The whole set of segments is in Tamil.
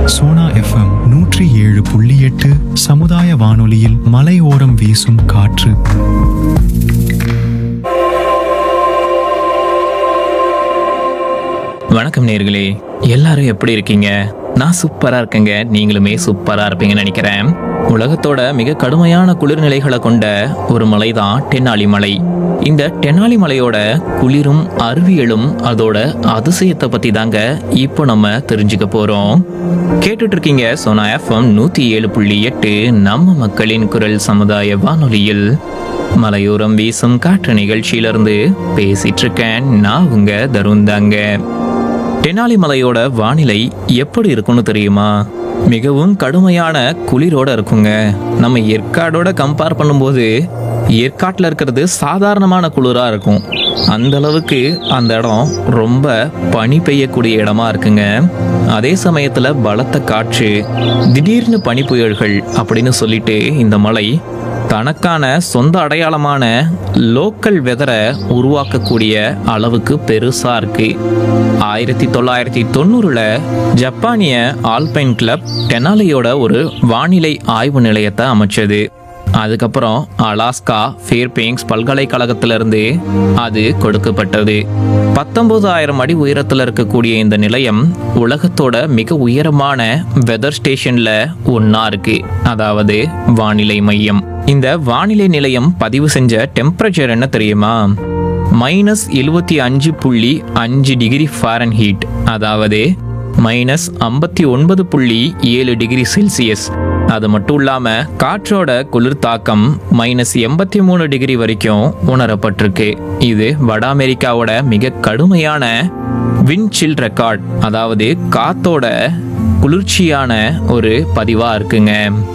சோனா எஃப்எம் நூற்றி ஏழு புள்ளி எட்டு சமுதாய வானொலியில் மலையோரம் வீசும் காற்று வணக்கம் நேர்களே எல்லாரும் எப்படி இருக்கீங்க நான் சூப்பரா இருக்கேங்க நீங்களுமே சூப்பரா இருப்பீங்கன்னு நினைக்கிறேன் உலகத்தோட மிக கடுமையான குளிர்நிலைகளை கொண்ட ஒரு மலை தான் டென்னாலி மலை இந்த டென்னாலி மலையோட குளிரும் அறிவியலும் அதோட அதிசயத்தை பத்தி தாங்க இப்போ நம்ம தெரிஞ்சுக்க போறோம் கேட்டுட்டு இருக்கீங்க சோனா எஃப்எம் நூத்தி ஏழு புள்ளி எட்டு நம்ம மக்களின் குரல் சமுதாய வானொலியில் மலையோரம் வீசும் காற்று நிகழ்ச்சியிலிருந்து பேசிட்டு இருக்கேன் நான் உங்க தருண் தாங்க தெனாலி மலையோட வானிலை எப்படி இருக்கும்னு தெரியுமா மிகவும் கடுமையான குளிரோட இருக்குங்க நம்ம ஏற்காடோட கம்பேர் பண்ணும்போது ஏற்காட்டில் இருக்கிறது சாதாரணமான குளிரா இருக்கும் அந்த அளவுக்கு அந்த இடம் ரொம்ப பனி பெய்யக்கூடிய இடமா இருக்குங்க அதே சமயத்துல பலத்த காற்று திடீர்னு பனி புயல்கள் அப்படின்னு சொல்லிட்டு இந்த மலை தனக்கான சொந்த அடையாளமான லோக்கல் வெதரை உருவாக்கக்கூடிய அளவுக்கு பெருசா இருக்கு ஆயிரத்தி தொள்ளாயிரத்தி தொண்ணூறுல ஜப்பானிய ஆல்பைன் கிளப் டெனாலியோட ஒரு வானிலை ஆய்வு நிலையத்தை அமைச்சது அதுக்கப்புறம் அலாஸ்கா ஃபேர்பேங்ஸ் பல்கலைக்கழகத்திலிருந்து அது கொடுக்கப்பட்டது பத்தொன்பதாயிரம் அடி உயரத்தில் இருக்கக்கூடிய இந்த நிலையம் உலகத்தோட மிக உயரமான வெதர் ஸ்டேஷன்ல ஒன்னா இருக்கு அதாவது வானிலை மையம் இந்த வானிலை நிலையம் பதிவு செஞ்ச டெம்பரேச்சர் என்ன தெரியுமா மைனஸ் எழுபத்தி அஞ்சு புள்ளி அஞ்சு டிகிரி ஃபாரன்ஹீட் அதாவது மைனஸ் ஐம்பத்தி ஒன்பது புள்ளி ஏழு டிகிரி செல்சியஸ் அது மட்டும் இல்லாம காற்றோட குளிர் தாக்கம் மைனஸ் எண்பத்தி மூணு டிகிரி வரைக்கும் உணரப்பட்டிருக்கு இது வட அமெரிக்காவோட மிக கடுமையான விண்சில் ரெக்கார்ட் அதாவது காத்தோட குளிர்ச்சியான ஒரு பதிவா இருக்குங்க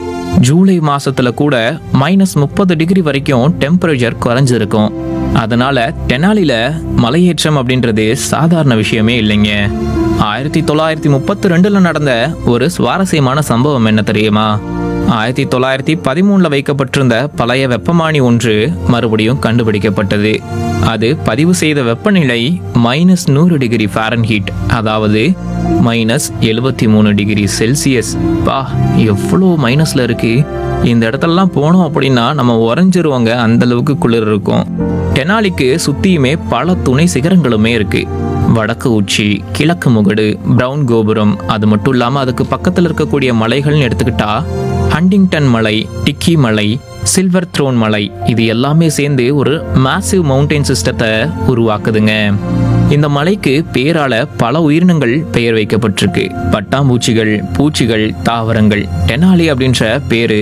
ஜூலை மாசத்துல கூட மைனஸ் முப்பது டிகிரி வரைக்கும் டெம்பரேச்சர் குறைஞ்சிருக்கும் அதனால தெனாலில மலையேற்றம் அப்படின்றது சாதாரண விஷயமே இல்லைங்க ஆயிரத்தி தொள்ளாயிரத்தி முப்பத்தி ரெண்டுல நடந்த ஒரு சுவாரஸ்யமான சம்பவம் என்ன தெரியுமா ஆயிரத்தி தொள்ளாயிரத்தி பதிமூணுல வைக்கப்பட்டிருந்த பழைய வெப்பமானி ஒன்று மறுபடியும் கண்டுபிடிக்கப்பட்டது அது பதிவு செய்த வெப்பநிலை மைனஸ் நூறு டிகிரி ஃபாரன்ஹீட் அதாவது மைனஸ் எழுபத்தி மூணு டிகிரி செல்சியஸ் பா எவ்வளோ மைனஸ்ல இருக்கு இந்த இடத்துலலாம் போனோம் அப்படின்னா நம்ம உறைஞ்சிருவோங்க அந்த அளவுக்கு குளிர் இருக்கும் டெனாலிக்கு சுத்தியுமே பல துணை சிகரங்களுமே இருக்கு வடக்கு உச்சி கிழக்கு முகடு பிரவுன் கோபுரம் அது மட்டும் இல்லாம அதுக்கு பக்கத்துல இருக்கக்கூடிய மலைகள்னு எடுத்துக்கிட்டா ஹண்டிங்டன் மலை டிக்கி மலை சில்வர் த்ரோன் மலை இது எல்லாமே சேர்ந்து ஒரு மேசிவ் மவுண்டைன் சிஸ்டத்தை உருவாக்குதுங்க இந்த மலைக்கு பேரால பல உயிரினங்கள் பெயர் வைக்கப்பட்டிருக்கு பட்டாம்பூச்சிகள் பூச்சிகள் தாவரங்கள் டெனாலி அப்படின்ற பேரு